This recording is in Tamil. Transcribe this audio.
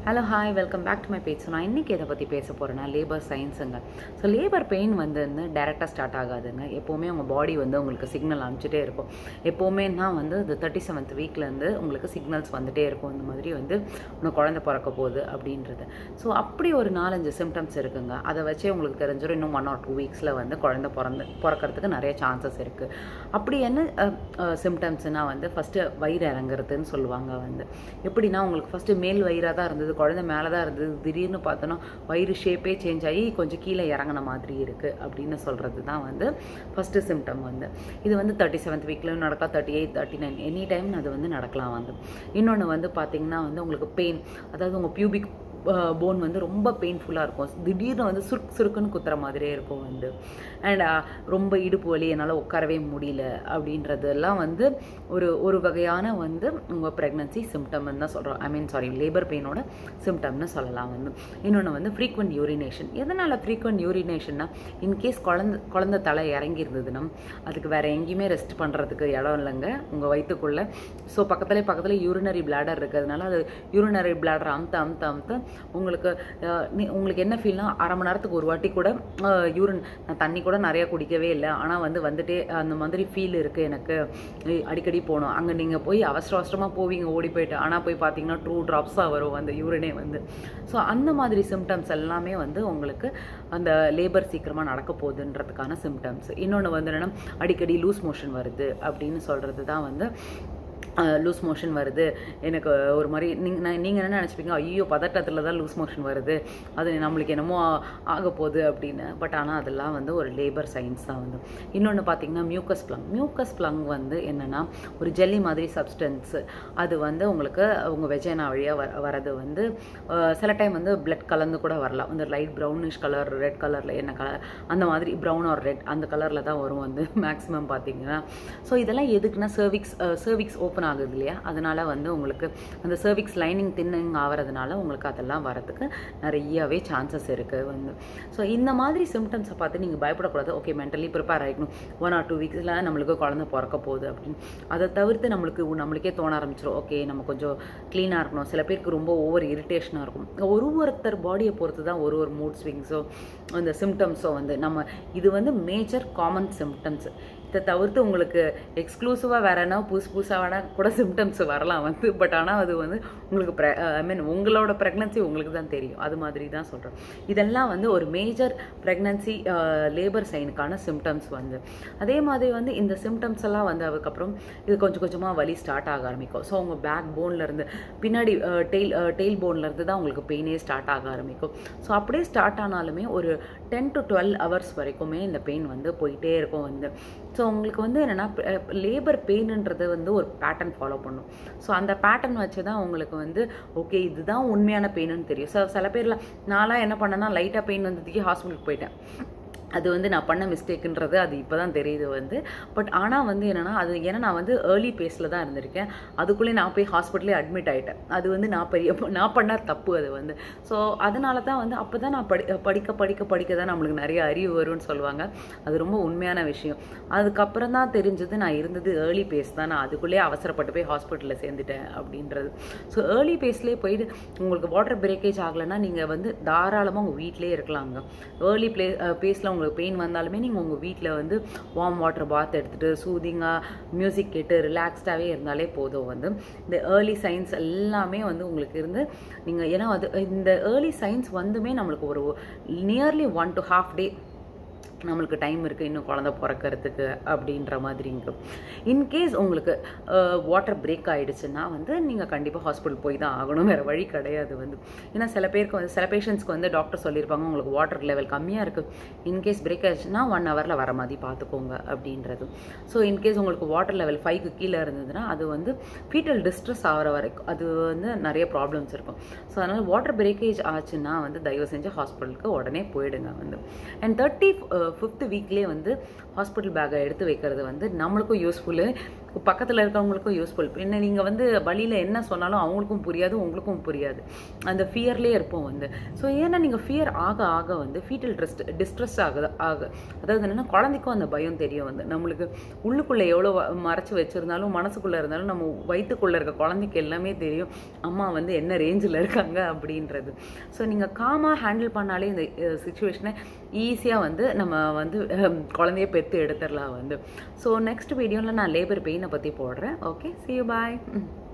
hello hi welcome back to my page so நான் இன்றைக்கி எதை பற்றி பேச போகிறேன்னா லேபர் சயின்ஸுங்க ஸோ லேபர் பெயின் வந்து டேரெக்டாக ஸ்டார்ட் ஆகாதுங்க எப்போவுமே உங்கள் பாடி வந்து உங்களுக்கு சிக்னல் அனுப்பிச்சிட்டே இருக்கும் எப்போவுமேனா வந்து இந்த தேர்ட்டி செவன்த் வீக்லேருந்து உங்களுக்கு சிக்னல்ஸ் வந்துட்டே இருக்கும் இந்த மாதிரி வந்து உனக்கு குழந்தை பிறக்க போகுது அப்படின்றது ஸோ அப்படி ஒரு நாலஞ்சு சிம்டம்ஸ் இருக்குங்க அதை வச்சே உங்களுக்கு தெரிஞ்சிடும் இன்னும் ஒன் ஆர் டூ வீக்ஸில் வந்து குழந்தை பிறந்து பிறக்கிறதுக்கு நிறைய சான்சஸ் இருக்குது அப்படி என்ன சிம்டம்ஸ்னால் வந்து ஃபஸ்ட்டு வயிறு இறங்குறதுன்னு சொல்லுவாங்க வந்து எப்படின்னா உங்களுக்கு ஃபஸ்ட்டு மேல் வயிறாக தான் இருந்தது குழந்தை மேலே தான் இருந்தது திடீர்னு பார்த்தோன்னா வயிறு ஷேப்பே சேஞ்ச் ஆகி கொஞ்சம் கீழே இறங்கின மாதிரி இருக்குது அப்படின்னு சொல்கிறது தான் வந்து ஃபஸ்ட்டு சிம்டம் வந்து இது வந்து தேர்ட்டி செவன்த் வீக்லையும் நடக்கலாம் thirty eight thirty nine any time அது வந்து நடக்கலாம் வந்து இன்னொன்று வந்து பார்த்திங்கன்னா வந்து உங்களுக்கு பெயின் அதாவது உங்கள் பியூபிக் போன் வந்து ரொம்ப பெயின்ஃபுல்லாக இருக்கும் திடீர்னு வந்து சுருக்கு சுருக்குன்னு குத்துற மாதிரியே இருக்கும் வந்து அண்ட் ரொம்ப இடுப்பு வலி என்னால் உட்காரவே முடியல அப்படின்றதெல்லாம் வந்து ஒரு ஒரு வகையான வந்து உங்கள் ப்ரெக்னன்சி சிம்டம்னு தான் சொல்கிறோம் ஐ மீன் சாரி லேபர் பெயினோட சிம்டம்னு சொல்லலாம் வந்து இன்னொன்று வந்து ஃப்ரீக்வெண்ட் யூரினேஷன் எதனால் ஃப்ரீக்வெண்ட் யூரினேஷன்னா இன்கேஸ் குழந்த குழந்த தலை இறங்கி இருந்ததுன்னா அதுக்கு வேறு எங்கேயுமே ரெஸ்ட் பண்ணுறதுக்கு இடம் இல்லைங்க உங்கள் வயிற்றுக்குள்ளே ஸோ பக்கத்துலேயே பக்கத்தில் யூரினரி பிளாடர் இருக்கிறதுனால அது யூரினரி பிளாடர் அமுத்த அமுத்த அமுத்த உங்களுக்கு உங்களுக்கு என்ன ஃபீல்னா அரை மணி நேரத்துக்கு ஒரு வாட்டி கூட யூரின் நான் தண்ணி கூட நிறையா குடிக்கவே இல்லை ஆனால் வந்து வந்துட்டே அந்த மாதிரி ஃபீல் இருக்குது எனக்கு அடிக்கடி போகணும் அங்கே நீங்கள் போய் அவசர அவசரமாக போவீங்க ஓடி போயிட்டு ஆனால் போய் பார்த்தீங்கன்னா ட்ரூ ட்ராப்ஸாக வரும் அந்த யூரினே வந்து ஸோ அந்த மாதிரி சிம்டம்ஸ் எல்லாமே வந்து உங்களுக்கு அந்த லேபர் சீக்கிரமாக நடக்க போகுதுன்றதுக்கான சிம்டம்ஸ் இன்னொன்று வந்து என்னென்னா அடிக்கடி லூஸ் மோஷன் வருது அப்படின்னு சொல்கிறது தான் வந்து லூஸ் மோஷன் வருது எனக்கு ஒரு மாதிரி நீங்கள் நீங்கள் என்ன நினச்சிப்பீங்க ஐயோ பதட்டத்தில் தான் லூஸ் மோஷன் வருது அது நம்மளுக்கு என்னமோ ஆக போகுது அப்படின்னு பட் ஆனால் அதெல்லாம் வந்து ஒரு லேபர் சயின்ஸ் தான் வந்து இன்னொன்று பார்த்தீங்கன்னா மியூக்கஸ் பிளங் மியூக்கஸ் பிளங் வந்து என்னென்னா ஒரு ஜெல்லி மாதிரி சப்ஸ்டன்ஸ் அது வந்து உங்களுக்கு உங்கள் வெஜைனா வழியாக வர வரது வந்து சில டைம் வந்து பிளட் கலந்து கூட வரலாம் இந்த லைட் ப்ரௌனிஷ் கலர் ரெட் கலரில் என்ன கலர் அந்த மாதிரி ப்ரௌன் ஆர் ரெட் அந்த கலரில் தான் வரும் வந்து மேக்ஸிமம் பார்த்தீங்கன்னா ஸோ இதெல்லாம் எதுக்குன்னா சர்விக்ஸ் சர்விக்ஸ் ஓப்பன் ஓப்பன் ஆகுது இல்லையா அதனால் வந்து உங்களுக்கு அந்த சர்விக்ஸ் லைனிங் தின்னிங் ஆகிறதுனால உங்களுக்கு அதெல்லாம் வரதுக்கு நிறையவே சான்சஸ் இருக்குது வந்து ஸோ இந்த மாதிரி சிம்டம்ஸை பார்த்து நீங்கள் பயப்படக்கூடாது ஓகே மென்டலி ப்ரிப்பேர் ஆகிக்கணும் ஒன் ஆர் டூ வீக்ஸில் நம்மளுக்கு குழந்தை பிறக்க போகுது அப்படின்னு அதை தவிர்த்து நம்மளுக்கு நம்மளுக்கே தோண ஆரம்பிச்சிடும் ஓகே நம்ம கொஞ்சம் க்ளீனாக இருக்கணும் சில பேருக்கு ரொம்ப ஓவர் இரிட்டேஷனாக இருக்கும் ஒரு ஒருத்தர் பாடியை பொறுத்து தான் ஒரு ஒரு மூட் ஸ்விங்ஸோ அந்த சிம்டம்ஸோ வந்து நம்ம இது வந்து மேஜர் காமன் சிம்டம்ஸ் இதை தவிர்த்து உங்களுக்கு எக்ஸ்க்ளூசிவாக வேற என்ன புதுசு புதுசாக வேணால் கூட சிம்டம்ஸ் வரலாம் வந்து பட் ஆனால் அது வந்து உங்களுக்கு ப்ரெ ஐ மீன் உங்களோட ப்ரெக்னன்சி உங்களுக்கு தான் தெரியும் அது மாதிரி தான் சொல்கிறோம் இதெல்லாம் வந்து ஒரு மேஜர் ப்ரெக்னன்சி லேபர் சைனுக்கான சிம்டம்ஸ் வந்து அதே மாதிரி வந்து இந்த சிம்டம்ஸ் எல்லாம் வந்து அதுக்கப்புறம் இது கொஞ்சம் கொஞ்சமாக வலி ஸ்டார்ட் ஆக ஆரம்பிக்கும் ஸோ உங்கள் பேக் போன்லேருந்து பின்னாடி டெய்ல் டெய்ல் போன்லேருந்து தான் உங்களுக்கு பெயினே ஸ்டார்ட் ஆக ஆரம்பிக்கும் ஸோ அப்படியே ஸ்டார்ட் ஆனாலுமே ஒரு டென் டு டுவெல் ஹவர்ஸ் வரைக்குமே இந்த பெயின் வந்து போயிட்டே இருக்கும் வந்து ஸோ உங்களுக்கு வந்து என்னென்னா லேபர் பெயின்ன்றது வந்து ஒரு பேட்டர்ன் ஃபாலோ பண்ணும் ஸோ அந்த பேட்டர்ன் வச்சு தான் உங்களுக்கு வந்து ஓகே இதுதான் உண்மையான பெயின்னு தெரியும் ஸோ சில பேரில் நான்லாம் என்ன பண்ணேன்னா லைட்டாக பெயின் வந்ததுக்கே ஹாஸ்பிட்டலுக்கு போயிட்டேன் அது வந்து நான் பண்ண மிஸ்டேக்குன்றது அது இப்போ தான் தெரியுது வந்து பட் ஆனால் வந்து என்னென்னா அது ஏன்னா நான் வந்து ஏர்லி பேஸில் தான் இருந்திருக்கேன் அதுக்குள்ளே நான் போய் ஹாஸ்பிட்டலே அட்மிட் ஆகிட்டேன் அது வந்து நான் பெரிய நான் பண்ண தப்பு அது வந்து ஸோ அதனால தான் வந்து அப்போ தான் நான் படி படிக்க படிக்க படிக்க தான் நம்மளுக்கு நிறைய அறிவு வரும்னு சொல்லுவாங்க அது ரொம்ப உண்மையான விஷயம் அதுக்கப்புறம் தான் தெரிஞ்சது நான் இருந்தது ஏர்லி பேஸ் தான் நான் அதுக்குள்ளேயே அவசரப்பட்டு போய் ஹாஸ்பிட்டலில் சேர்ந்துட்டேன் அப்படின்றது ஸோ ஏர்லி பேஸ்லேயே போயிட்டு உங்களுக்கு வாட்டர் பிரேக்கேஜ் ஆகலைன்னா நீங்கள் வந்து தாராளமாக உங்கள் வீட்டிலே இருக்கலாங்க ஏர்லி ப்ளே பேஸில் உங்களுக்கு பெயின் வந்தாலுமே நீங்கள் உங்கள் வீட்டில் வந்து வார்ம் வாட்டர் பாத் எடுத்துகிட்டு சூதிங்காக மியூசிக் கேட்டு ரிலாக்ஸ்டாகவே இருந்தாலே போதும் வந்து இந்த ஏர்லி சயின்ஸ் எல்லாமே வந்து உங்களுக்கு இருந்து நீங்கள் ஏன்னா அது இந்த ஏர்லி சயின்ஸ் வந்துமே நம்மளுக்கு ஒரு nearly one to half day நம்மளுக்கு டைம் இருக்குது இன்னும் குழந்த பிறக்கிறதுக்கு அப்படின்ற மாதிரிங்க இன்கேஸ் உங்களுக்கு வாட்டர் பிரேக் ஆகிடுச்சுன்னா வந்து நீங்கள் கண்டிப்பாக ஹாஸ்பிட்டல் போய் தான் ஆகணும் வேறு வழி கிடையாது வந்து ஏன்னா சில பேருக்கு வந்து சில பேஷண்ட்ஸ்க்கு வந்து டாக்டர் சொல்லியிருப்பாங்க உங்களுக்கு வாட்டர் லெவல் கம்மியாக இருக்குது இன்கேஸ் பிரேக் ஆயிடுச்சுன்னா ஒன் ஹவரில் வர மாதிரி பார்த்துக்கோங்க அப்படின்றது ஸோ இன்கேஸ் உங்களுக்கு வாட்டர் லெவல் ஃபைவ்க்கு கீழே இருந்ததுன்னா அது வந்து ஃபீட்டல் டிஸ்ட்ரெஸ் ஆகிற வரைக்கும் அது வந்து நிறைய ப்ராப்ளம்ஸ் இருக்கும் ஸோ அதனால் வாட்டர் பிரேக்கேஜ் ஆச்சுன்னா வந்து தயவு செஞ்சு ஹாஸ்பிட்டலுக்கு உடனே போயிடுங்க வந்து அண்ட் தேர்ட்டி ஃபிஃப்த் வீக்லேயே வந்து ஹாஸ்பிட்டல் பேக்கை எடுத்து வைக்கிறது வந்து நம்மளுக்கும் யூஸ்ஃபுல்லு பக்கத்தில் இருக்கவங்களுக்கும் யூஸ்ஃபுல் என்ன நீங்கள் வந்து வழியில் என்ன சொன்னாலும் அவங்களுக்கும் புரியாது உங்களுக்கும் புரியாது அந்த ஃபியர்லேயே இருப்போம் வந்து ஸோ ஏன்னா நீங்கள் ஃபியர் ஆக ஆக வந்து ஃபீட்டல் ட்ரெஸ்ட் டிஸ்ட்ரெஸ் ஆகுது ஆக அதாவது என்னென்னா குழந்தைக்கும் அந்த பயம் தெரியும் வந்து நம்மளுக்கு உள்ளுக்குள்ளே எவ்வளோ மறைச்சி வச்சுருந்தாலும் மனசுக்குள்ளே இருந்தாலும் நம்ம வயிற்றுக்குள்ளே இருக்க குழந்தைக்கு எல்லாமே தெரியும் அம்மா வந்து என்ன ரேஞ்சில் இருக்காங்க அப்படின்றது ஸோ நீங்கள் காமாக ஹேண்டில் பண்ணாலே இந்த சுச்சுவேஷனை ஈஸியாக வந்து நம்ம வந்து ஹம், குழந்தைய பெற்று எடுத்துடலாம் வந்து ஸோ நெக்ஸ்ட் வீடியோவில் நான் லேபர் பெயினை பற்றி போடுறேன் ஓகே see you bye